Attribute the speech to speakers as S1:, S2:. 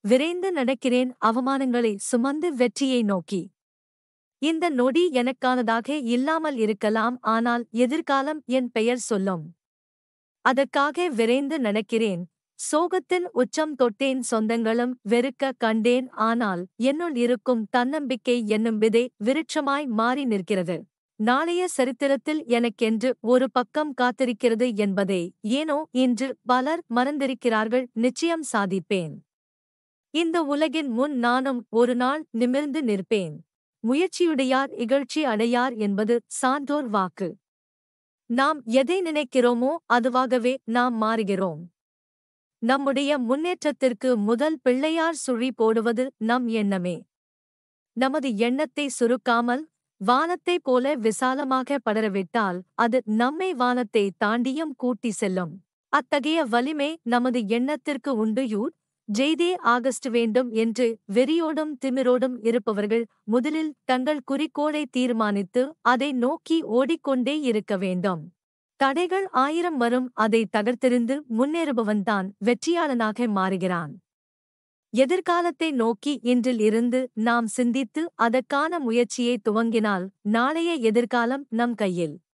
S1: விரைந்து நடக்கிறேன் அவமானங்களை சுமந்து வெற்றியை நோக்கி இந்த நொடி எனக்கானதாக இல்லாமல் இருக்கலாம் ஆனால் எதிர்காலம் என் பெயர் சொல்லும் அதற்காக விரைந்து நடக்கிறேன் சோகத்தின் உச்சம் தொட்டேன் சொந்தங்களும் வெறுக்க கண்டேன் ஆனால் என்னுள் இருக்கும் தன்னம்பிக்கை என்னும் விதை விருட்சமாய் மாறி நிற்கிறது நாளைய சரித்திரத்தில் எனக்கென்று ஒரு பக்கம் காத்திருக்கிறது என்பதை ஏனோ இன்று பலர் மறந்திருக்கிறார்கள் நிச்சயம் சாதிப்பேன் இந்த உலகின் முன் நானும் ஒரு நாள் நிமிர்ந்து நிற்பேன் முயற்சியுடையார் இகழ்ச்சி அடையார் என்பது சான்றோர் வாக்கு நாம் எதை நினைக்கிறோமோ அதுவாகவே நாம் மாறுகிறோம் நம்முடைய முன்னேற்றத்திற்கு முதல் பிள்ளையார் சுழி போடுவது நம் எண்ணமே நமது எண்ணத்தை சுருக்காமல் வானத்தைப் போல விசாலமாக படரவிட்டால் அது நம்மை வானத்தை தாண்டியும் கூட்டி செல்லும் அத்தகைய வலிமை நமது எண்ணத்திற்கு உண்டுயூர் ஜெய்தே ஆகஸ்ட் வேண்டும் என்று வெறியோடும் திமிரோடும் இருப்பவர்கள் முதலில் தங்கள் குறிக்கோளை தீர்மானித்து அதை நோக்கி ஓடிக்கொண்டே இருக்க வேண்டும் தடைகள் ஆயிரம் வரும் அதை தகர்த்தெறிந்து முன்னேறுபவன்தான் வெற்றியாளனாக மாறுகிறான் எதிர்காலத்தை நோக்கி இன்றில் இருந்து நாம் சிந்தித்து அதற்கான முயற்சியை துவங்கினால் நாளைய எதிர்காலம் நம் கையில்